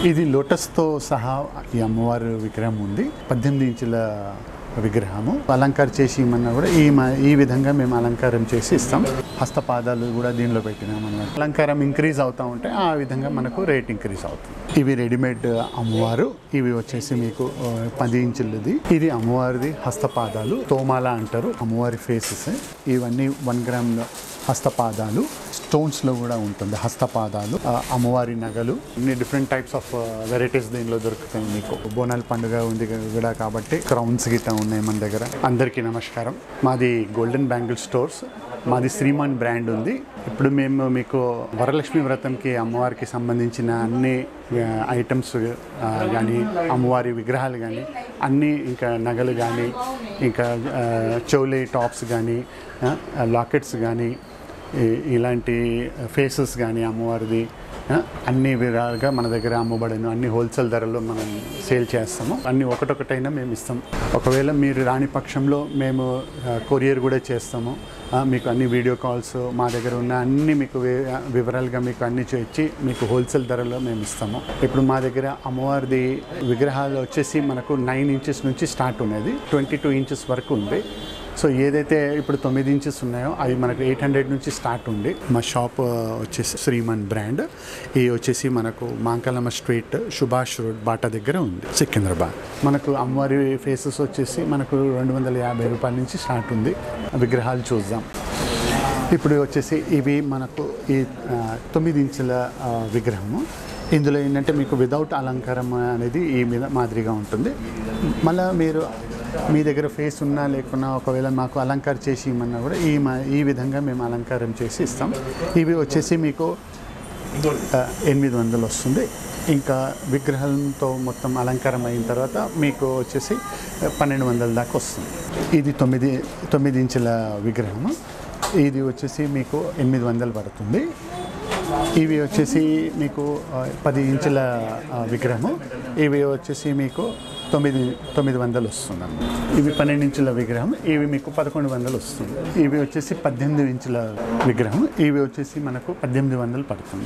ఇది లోటస్తో సహా ఈ అమ్మవారి విగ్రహం ఉంది పద్దెనిమిది ఇంచుల విగ్రహము అలంకారం చేసి ఇమ్మన్నా కూడా ఈ మ- ఈ విధంగా మేము అలంకారం చేసి ఇస్తాం హస్తపాదాలు కూడా దీనిలో పెట్టినాం అన్నమాట అలంకారం ఇంక్రీజ్ అవుతూ ఉంటే ఆ విధంగా మనకు రేట్ ఇంక్రీజ్ అవుతుంది ఇవి రెడీమేడ్ అమ్మవారు ఇవి వచ్చేసి మీకు ఆ, పది ఇంచులది ఇది అమ్మవారిది హస్తపాదాలు తోమాల అంటారు అమ్మవారి ఫేసెస్ ఇవన్నీ వన్ గ్రామ్ హస్తపాదాలు స్టోన్స్లో కూడా ఉంటుంది హస్తపాదాలు ఆ, అమ్మవారి నగలు అన్ని డిఫరెంట్ టైప్స్ ఆఫ్ వెరైటీస్ దీనిలో దొరుకుతాయి మీకు బోనాల పండుగ ఉంది కూడా కాబట్టి క్రౌన్స్ గిట్ట ఉన్నాయి మన దగ్గర అందరికీ నమస్కారం మాది గోల్డెన్ బ్యాంగిల్ స్టోర్స్ మాది శ్రీమాన్ బ్రాండ్ ఉంది ఇప్పుడు మేము మీకు వరలక్ష్మి వ్రతంకి అమ్మవారికి సంబంధించిన అన్ని ఐటమ్స్ కానీ అమ్మవారి విగ్రహాలు కానీ అన్నీ ఇంకా నగలు కానీ ఇంకా ఆ, చౌలీ టాప్స్ కానీ లాకెట్స్ కానీ ఈ- ఇలాంటి ఫేసెస్ కానీ అమ్మవారిది ఆ, అన్ని విధాలుగా మన దగ్గర అమ్మబడను అన్ని హోల్సేల్ ధరల్లో మనం సేల్ చేస్తాము అన్ని ఒకటొకటైనా మేము ఇస్తాం ఒకవేళ మీరు రాని పక్షంలో మేము ఆ, కొరియర్ కూడా చేస్తాము ఆ, మీకు అన్ని వీడియో కాల్స్ మా దగ్గర ఉన్న అన్ని మీకు వి- వివరాలుగా మీకు అన్ని చేర్చి మీకు హోల్సేల్ ధరలో మేము ఇస్తాము ఇప్పుడు మా దగ్గర అమ్మవారిది విగ్రహాలు వచ్చేసి మనకు నైన్ ఇంచెస్ నుంచి స్టార్ట్ ఉన్నది ట్వంటీ టూ ఇంచెస్ వరకు ఉంది సో ఏదైతే ఇప్పుడు తొమ్మిది ఇంచెస్ ఉన్నాయో అవి మనకు ఎయిట్ హండ్రెడ్ నుంచి స్టార్ట్ ఉంది మా షాప్ ఆ, వచ్చేసి శ్రీమన్ బ్రాండ్ ఇది వచ్చేసి మనకు Mankalamma street Subhash road Bata దగ్గర ఉంది సికింద్రాబాద్ మనకు అమ్మవారి ఫేసెస్ వచ్చేసి మనకు రెండు వందల యాభై రూపాయల నుంచి స్టార్ట్ ఉంది ఆ విగ్రహాలు చూద్దాం ఇప్పుడు వచ్చేసి ఇవి మనకు ఈ ఆ, తొమ్మిది ఇంచుల ఆ, విగ్రహము ఇందులో ఏంటంటే మీకు వితౌట్ అలంకారం అనేది ఈ మీద మాదిరిగా ఉంటుంది మళ్ళీ మీరు మీ దగ్గర ఫేస్ ఉన్నా లేకున్నా ఒకవేళ మాకు అలంకారం చేసి ఇమ్మన్నా కూడా ఈ మా ఈ విధంగా మేము అలంకారం చేసి ఇస్తాం ఇవి వచ్చేసి మీకు ఆ, ఎనిమిది వందలు వస్తుంది ఇంకా విగ్రహంతో మొత్తం అలంకారం అయిన తర్వాత మీకు వచ్చేసి ఆ, పన్నెండు వందల దాకా వస్తుంది ఇది తొమ్మిది తొమ్మిది ఇంచుల విగ్రహము ఇది వచ్చేసి మీకు ఎనిమిది వందలు పడుతుంది ఇవి వచ్చేసి మీకు ఆ, పది ఇంచుల ఆ, విగ్రహము ఇవి వచ్చేసి మీకు తొమ్మిది తొమ్మిది వందలు వస్తుంది అన్నమాట. ఇవి పన్నెండు ఇంచుల విగ్రహం ఇవి మీకు పదకొండు వందలు వస్తుంది ఇవి వచ్చేసి పద్దెనిమిది ఇంచుల విగ్రహం ఇవి వచ్చేసి మనకు పద్దెనిమిది వందలు పడుతుంది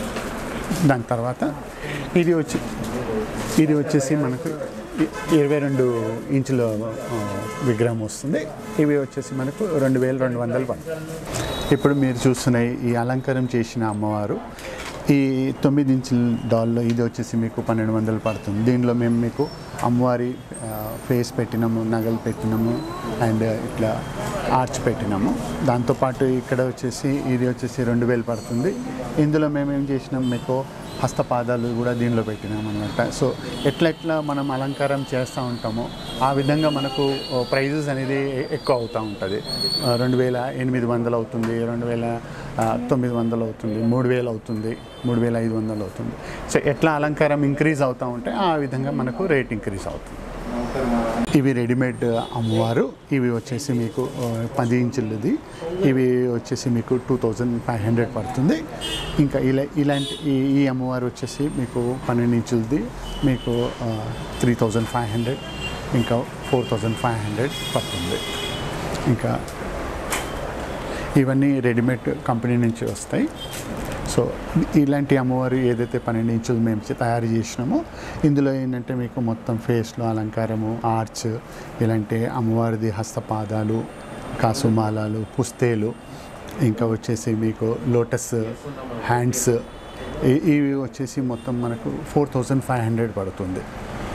దాని తర్వాత ఇది వచ్చి ఇది వచ్చేసి మనకు ఇ- ఇరవై రెండు ఇంచుల ఆ, విగ్రహం వస్తుంది ఇవి వచ్చేసి మనకు రెండు వేల రెండు వందలు పడుతుంది ఇప్పుడు మీరు చూస్తున్న ఈ అలంకారం చేసిన అమ్మవారు ఈ తొమ్మిది ఇంచుల డాల్లో ఇది వచ్చేసి మీకు పన్నెండు వందలు పడుతుంది దీనిలో మేము మీకు అమ్మవారి ఆ, ఫేస్ పెట్టినాము నగలు పెట్టినాము అండ్ ఇట్లా ఆర్చ్ పెట్టినాము దాంతోపాటు ఇక్కడ వచ్చేసి ఇది వచ్చేసి రెండు వేలు పడుతుంది ఇందులో మేము ఏం చేసినాం మీకు హస్తపాదాలు కూడా దీనిలో పెట్టినాం అనమాట సో ఎట్లా ఎట్లా మనం అలంకారం చేస్తూ ఉంటామో ఆ విధంగా మనకు ప్రైజెస్ అనేది ఎ- ఎక్కువ అవుతూ ఉంటుంది ఆ, రెండు వేల ఎనిమిది వందలు అవుతుంది రెండు వేల ఆ, తొమ్మిది వందలు అవుతుంది మూడు వేలు అవుతుంది మూడు వేల ఐదు వందలు అవుతుంది సో ఎట్లా అలంకారం ఇంక్రీజ్ అవుతూ ఉంటే ఆ విధంగా మనకు రేట్ ఇంక్రీజ్ అవుతుంది ఇవి రెడీమేడ్ అమ్మవారు ఇవి వచ్చేసి మీకు ఆ, పది ఇంచులది ఇవి వచ్చేసి మీకు టూ థౌజండ్ ఫైవ్ హండ్రెడ్ పడుతుంది ఇంకా ఇలా ఇలాంటి ఈ ఈ అమ్మవారు వచ్చేసి మీకు పన్నెండు ఇంచులది మీకు త్రీ థౌజండ్ ఫైవ్ హండ్రెడ్ ఇంకా ఫోర్ థౌజండ్ ఫైవ్ హండ్రెడ్ పడుతుంది ఇంకా ఇవన్నీ రెడీమేడ్ కంపెనీ నుంచి వస్తాయి సో ఇలాంటి అమ్మవారు ఏదైతే పన్నెండు ఇంచులు మేము చే- తయారు చేసినామో ఇందులో ఏంటంటే మీకు మొత్తం ఫేస్లో అలంకారము ఆర్చ్ ఇలాంటి అమ్మవారిది హస్తపాదాలు కాసుమాలాలు పుస్తేలు ఇంకా వచ్చేసి మీకు లోటస్ హ్యాండ్స్ ఇ- ఇవి వచ్చేసి మొత్తం మనకు ఫోర్ థౌజండ్ ఫైవ్ హండ్రెడ్ పడుతుంది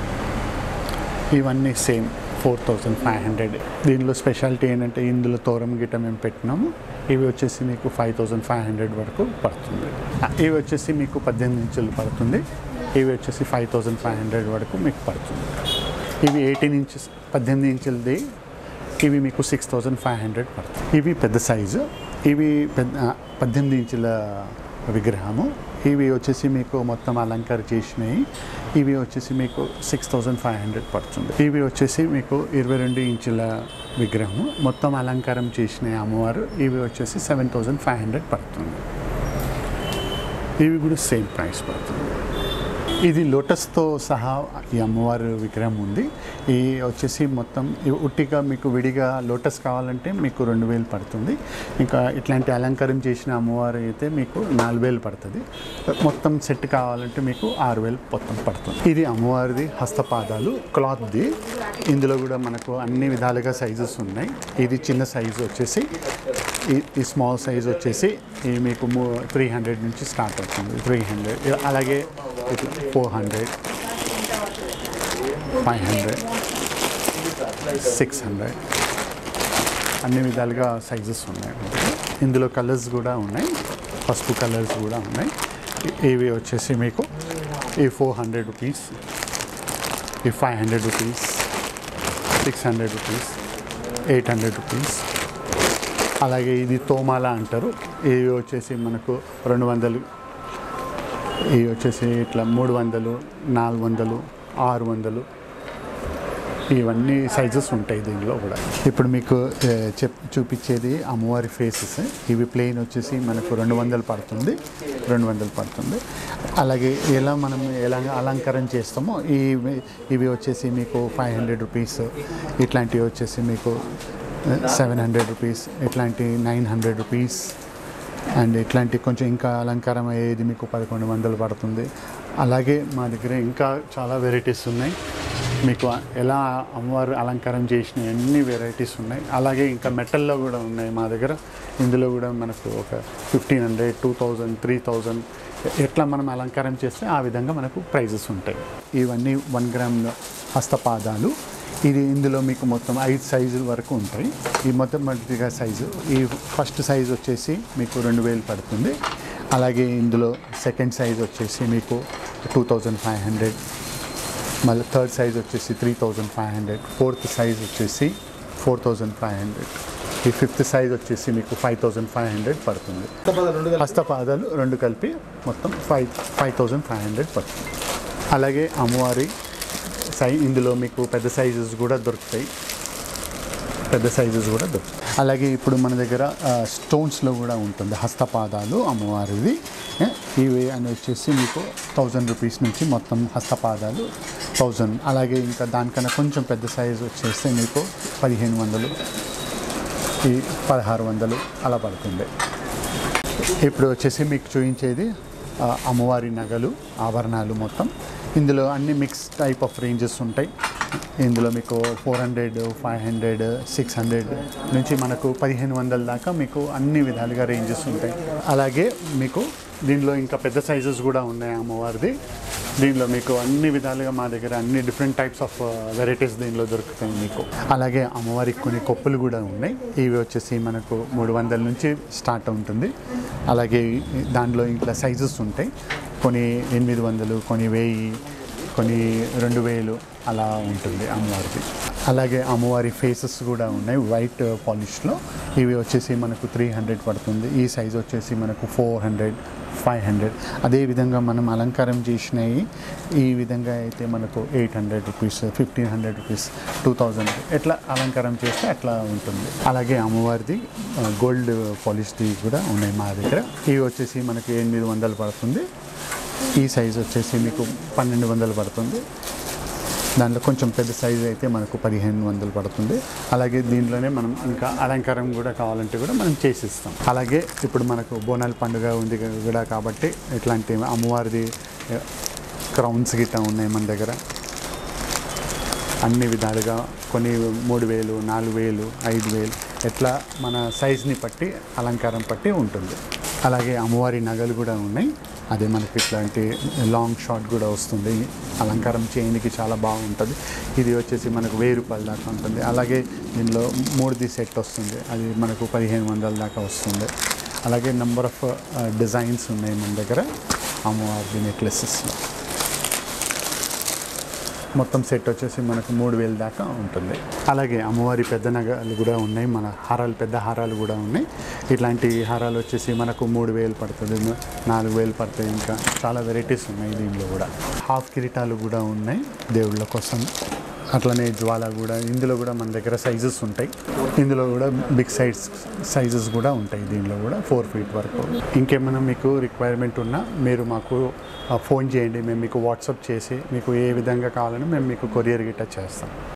ఇవన్నీ same four thousand five hundred దీనిలో స్పెషాలిటీ ఏంటంటే ఇందులో తోరం గిట్ట మేము పెట్టినాము ఇవి వచ్చేసి మీకు ఫైవ్ థౌజండ్ ఫైవ్ హండ్రెడ్ వరకు పడుతుంది ఆ, ఇవి వచ్చేసి మీకు పద్దెనిమిది ఇంచులు పడుతుంది ఇవి వచ్చేసి ఫైవ్ థౌజండ్ ఫైవ్ హండ్రెడ్ వరకు మీకు పడుతుంది ఇవి ఎయిటీన్ ఇంచెస్ పద్దెనిమిది ఇంచులది ఇవి మీకు సిక్స్ థౌజండ్ ఫైవ్ హండ్రెడ్ పడుతుంది ఇవి పెద్ద సైజు ఇవి పెద్ద ఆ, పద్దెనిమిది ఇంచుల విగ్రహము ఇవి వచ్చేసి మీకు మొత్తం అలంకారం చేసినాయి ఇవి వచ్చేసి మీకు సిక్స్ థౌజండ్ ఫైవ్ హండ్రెడ్ పడుతుంది ఇవి వచ్చేసి మీకు ఇరవై రెండు ఇంచుల విగ్రహము మొత్తం అలంకారం చేసిన అమ్మవారు ఇవి వచ్చేసి సెవెన్ థౌజండ్ ఫైవ్ హండ్రెడ్ పడుతుంది ఇవి కూడా సేమ్ ప్రైస్ పడుతుంది ఇది లోటస్తో సహా ఈ అమ్మవారి విగ్రహం ఉంది ఈ వచ్చేసి మొత్తం ఈ ఉట్టిగా మీకు విడిగా లోటస్ కావాలంటే మీకు రెండు వేలు పడుతుంది ఇంకా ఇట్లాంటి అలంకారం చేసిన అమ్మవారు అయితే మీకు నాలుగు వేలు పడుతుంది మొత్తం సెట్ కావాలంటే మీకు ఆరు వేలు మొత్తం పడుతుంది ఇది అమ్మవారిది హస్తపాదాలు క్లాత్ది ఇందులో కూడా మనకు అన్ని విధాలుగా సైజెస్ ఉన్నాయి ఇది చిన్న సైజు వచ్చేసి ఈ ఈ స్మాల్ సైజ్ వచ్చేసి ఈ మీకు త్రీ హండ్రెడ్ నుంచి స్టార్ట్ అవుతుంది త్రీ హండ్రెడ్ అలాగే ఇట్లా four hundred five hundred six hundred అన్ని విధాలుగా సైజెస్ ఉన్నాయి ఇందులో కలర్స్ కూడా ఉన్నాయి పసుపు కలర్స్ కూడా ఉన్నాయి ఇ- ఇవి వచ్చేసి మీకు ఈ ఫోర్ హండ్రెడ్ రూపీస్ ఈ five hundred rupees six hundred rupees eight hundred rupees అలాగే ఇది తోమాల అంటారు ఇవి వచ్చేసి మనకు రెండు వందలు ఇవి వచ్చేసి ఇట్లా మూడు వందలు నాలుగు వందలు ఆరు వందలు ఇవన్నీ సైజెస్ ఉంటాయి దీనిలో కూడా ఇప్పుడు మీకు ఏ, చెప్ చూపించేది అమ్మవారి ఫేసెస్ ఇవి ప్లెయిన్ వచ్చేసి మనకు రెండు వందలు పడుతుంది రెండు వందలు పడుతుంది అలాగే ఎలా మనం ఎలా అలంకరణ చేస్తామో ఈ ఇవి వచ్చేసి మీకు ఫైవ్ హండ్రెడ్ రూపీస్ ఇట్లాంటివి వచ్చేసి మీకు సెవెన్ హండ్రెడ్ రూపీస్ ఇట్లాంటి నైన్ హండ్రెడ్ రూపీస్ అండ్ ఇట్లాంటి కొంచెం ఇంకా అలంకారం అయ్యేది మీకు పదకొండు వందలు పడుతుంది అలాగే మా దగ్గర ఇంకా చాలా వెరైటీస్ ఉన్నాయి మీకు ఎలా అమ్మవారు అలంకారం చేసిన అన్ని వెరైటీస్ ఉన్నాయి అలాగే ఇంకా మెటల్లో కూడా ఉన్నాయి మా దగ్గర ఇందులో కూడా మనకు ఒక fifteen hundred two thousand three thousand ఎట్లా మనం అలంకారం చేస్తే ఆ విధంగా మనకు ప్రైజెస్ ఉంటాయి ఇవన్నీ వన్ గ్రామ్ హస్తపాదాలు ఇది ఇందులో మీకు మొత్తం ఐదు సైజుల వరకు ఉంటాయి ఈ మొత్తం మొదటిగా సైజు ఈ ఫస్ట్ సైజు వచ్చేసి మీకు రెండు వేలు పడుతుంది అలాగే ఇందులో సెకండ్ సైజ్ వచ్చేసి మీకు టూ థౌజండ్ ఫైవ్ హండ్రెడ్ మళ్ళీ థర్డ్ సైజ్ వచ్చేసి three thousand five hundred fourth size వచ్చేసి ఫోర్ థౌజండ్ ఫైవ్ హండ్రెడ్ ఈ ఫిఫ్త్ సైజ్ వచ్చేసి మీకు ఫైవ్ థౌజండ్ ఫైవ్ హండ్రెడ్ పడుతుంది హస్తపాదాలు రెండు కలిపి మొత్తం five five thousand five hundred పడుతుంది అలాగే అమ్మవారి సై ఇందులో మీకు పెద్ద సైజెస్ కూడా దొరుకుతాయి పెద్ద సైజెస్ కూడా దొరుకుతాయి అలాగే ఇప్పుడు మన దగ్గర ఆ, స్టోన్స్లో కూడా ఉంటుంది హస్తపాదాలు అమ్మవారివి ఏ, ఇవి అని వచ్చేసి మీకు థౌజండ్ రూపీస్ నుంచి మొత్తం హస్తపాదాలు థౌజండ్ అలాగే ఇంకా దానికన్నా కొంచెం పెద్ద సైజు వచ్చేస్తే మీకు పదిహేను వందలు ఈ పదహారు వందలు అలా పడుతుంది ఇప్పుడు వచ్చేసి మీకు చూపించేది ఆ, అమ్మవారి నగలు ఆభరణాలు మొత్తం ఇందులో అన్ని మిక్స్ టైప్ ఆఫ్ రేంజెస్ ఉంటాయి ఇందులో మీకు four hundred five hundred six hundred నుంచి మనకు పదిహేను వందల దాకా మీకు అన్ని విధాలుగా రేంజెస్ ఉంటాయి అలాగే మీకు దీనిలో ఇంకా పెద్ద సైజెస్ కూడా ఉన్నాయి అమ్మవారిది దీనిలో మీకు అన్ని విధాలుగా మా దగ్గర అన్ని డిఫరెంట్ టైప్స్ ఆఫ్ వెరైటీస్ దీనిలో దొరుకుతాయి మీకు అలాగే అమ్మవారికి కొన్ని కొప్పులు కూడా ఉన్నాయి ఇవి వచ్చేసి మనకు మూడు వందల నుంచి స్టార్ట్ ఉంటుంది అలాగే దాంట్లో ఇంకా సైజెస్ ఉంటాయి కొన్ని ఎనిమిది వందలు కొన్ని వెయ్యి కొన్ని రెండు వేలు అలా ఉంటుంది అమ్మవారికి అలాగే అమ్మవారి ఫేసెస్ కూడా ఉన్నాయి వైట్ పాలిష్లో ఇవి వచ్చేసి మనకు త్రీ హండ్రెడ్ పడుతుంది ఈ సైజ్ వచ్చేసి మనకు ఫోర్ హండ్రెడ్ ఫైవ్ హండ్రెడ్ అదేవిధంగా మనం అలంకారం చేసినవి ఈ విధంగా అయితే మనకు eight hundred rupees fifteen hundred rupees two thousand ఎట్లా అలంకారం చేస్తే అట్లా ఉంటుంది అలాగే అమ్మవారిది గోల్డ్ పాలిష్ది కూడా ఉన్నాయి మా దగ్గర ఇవి వచ్చేసి మనకి ఎనిమిది వందలు పడుతుంది ఈ సైజ్ వచ్చేసి మీకు పన్నెండు వందలు పడుతుంది దాంట్లో కొంచెం పెద్ద సైజ్ అయితే మనకు పదిహేను వందలు పడుతుంది అలాగే దీంట్లోనే మనం ఇంకా అలంకారం కూడా కావాలంటే కూడా మనం చేసిస్తాం అలాగే ఇప్పుడు మనకు బోనాల పండుగ ఉంది కూడా కాబట్టి ఇట్లాంటి అమ్మవారిది క్రౌన్స్ గిట్ట ఉన్నాయి మన దగ్గర అన్ని విధాలుగా కొన్ని మూడు వేలు నాలుగు వేలు ఐదు వేలు ఎట్లా మన సైజ్ని బట్టి అలంకారం బట్టి ఉంటుంది అలాగే అమ్మవారి నగలు కూడా ఉన్నాయి అదే మనకి ఇట్లాంటి లాంగ్ షార్ట్ కూడా వస్తుంది అలంకారం చేయడానికి చాలా బాగుంటుంది ఇది వచ్చేసి మనకు వెయ్యి రూపాయల దాకా ఉంటుంది అలాగే దీనిలో మూడుది సెట్ వస్తుంది అది మనకు పదిహేను వందల దాకా వస్తుంది అలాగే నెంబర్ ఆఫ్ డిజైన్స్ ఉన్నాయి మన దగ్గర అమ్మవారి నెక్లెసెస్లో మొత్తం సెట్ వచ్చేసి మనకు మూడు వేల దాకా ఉంటుంది అలాగే అమ్మవారి పెద్ద నగలు కూడా ఉన్నాయి మన హారాలు పెద్ద హారాలు కూడా ఉన్నాయి ఇట్లాంటి హారాలు వచ్చేసి మనకు మూడు వేలు పడుతుంది నాలుగు వేలు పడుతుంది ఇంకా చాలా వెరైటీస్ ఉన్నాయి దీనిలో కూడా హాఫ్ కిరీటాలు కూడా ఉన్నాయి దేవుళ్ళ కోసం అట్లనే జ్వాల కూడా ఇందులో కూడా మన దగ్గర సైజెస్ ఉంటాయి ఇందులో కూడా బిగ్ సైజ్ సైజెస్ కూడా ఉంటాయి దీనిలో కూడా ఫోర్ ఫీట్ వరకు ఇంకేమైనా మీకు రిక్వైర్మెంట్ ఉన్నా మీరు మాకు ఫోన్ చేయండి మేము మీకు వాట్సాప్ చేసి మీకు ఏ విధంగా కావాలని మేము మీకు కొరియర్ గిట్ట చేస్తాం